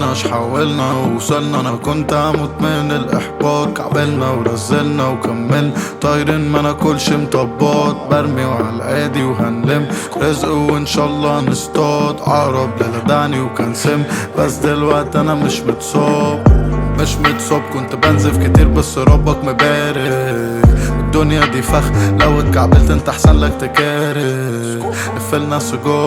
كناش حاولنا ووصلنا انا كنت هموت من الاحباط كعبلنا ورزلنا وكملنا طايرين ما ناكلش مطبات برمي وعلى العادي وهنلم رزق وان شاء الله نصطاد عقرب لدعني وكان سم بس دلوقتي انا مش متصاب مش متصاب كنت بنزف كتير بس ربك مبارك الدنيا دي فخ لو اتكعبلت انت احسن لك تكارك قفلنا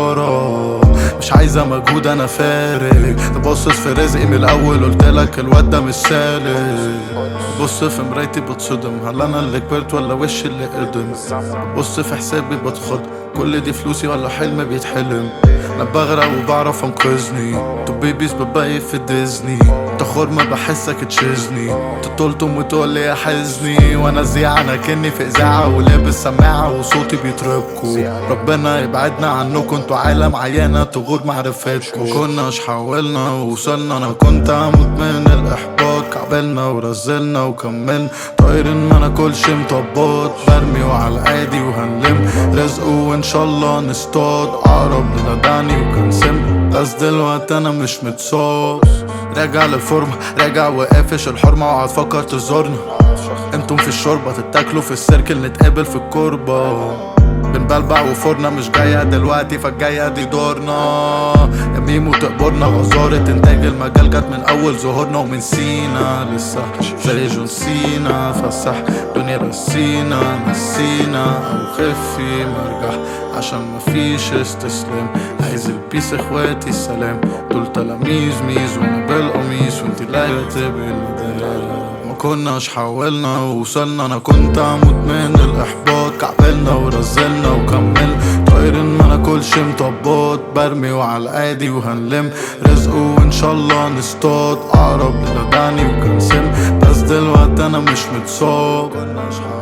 سيجارة مش عايزة مجهود انا فارق تبصص في رزقي من الاول قلتلك الواد ده مش سالك بص في مرايتي بتصدم هل انا اللي كبرت ولا وشي اللي قدم بص في حسابي بتخض كل دي فلوسي ولا حلم بيتحلم انا بغرق وبعرف انقذني تو بيبيز ببقي في ديزني تخور ما بحسك تشيزني تطولتم وتقول لي يا حزني وانا زيع انا كني في اذاعه ولابس سماعه وصوتي بيتربكوا ربنا يبعدنا عنكم انتوا عالم عيانه تغور معرفتكم كناش حاولنا ووصلنا انا كنت هموت من الاحباط كعبلنا ورزلنا وكملنا طايرين ما ناكلش مطبات برمي وعلى العادي وهنلم رزق وان شاء الله نصطاد عقرب لدعني وكان سم بس دلوقتي انا مش متصاب راجع للفورمة راجع وقافش الحرمة وهتفكر تزورنا انتم في الشوربة تتاكلوا في السيركل نتقابل في الكوربة بنبلبع وفرنا مش جاية دلوقتي فالجاية دي دورنا يا ميمو تقبرنا وزارة انتاج المجال جت من اول ظهورنا ومن سينا لسه زي جون سينا فسح دنيا رسينا نسينا او خفي مرجح عشان مفيش استسلام عايز البيس اخواتي السلام دول تلاميذ ميز وانا بالقميص وانتي لا تبقي المدام ما كناش حاولنا ووصلنا انا كنت هموت من الاحباط كعبلنا ورزلنا وكملنا طايرين ما ناكلش مطبات برمي وعلى العادي وهنلم رزق وان شاء الله نصطاد اقرب لدعني وكان سم بس دلوقتي انا مش متصاب كناش حاولنا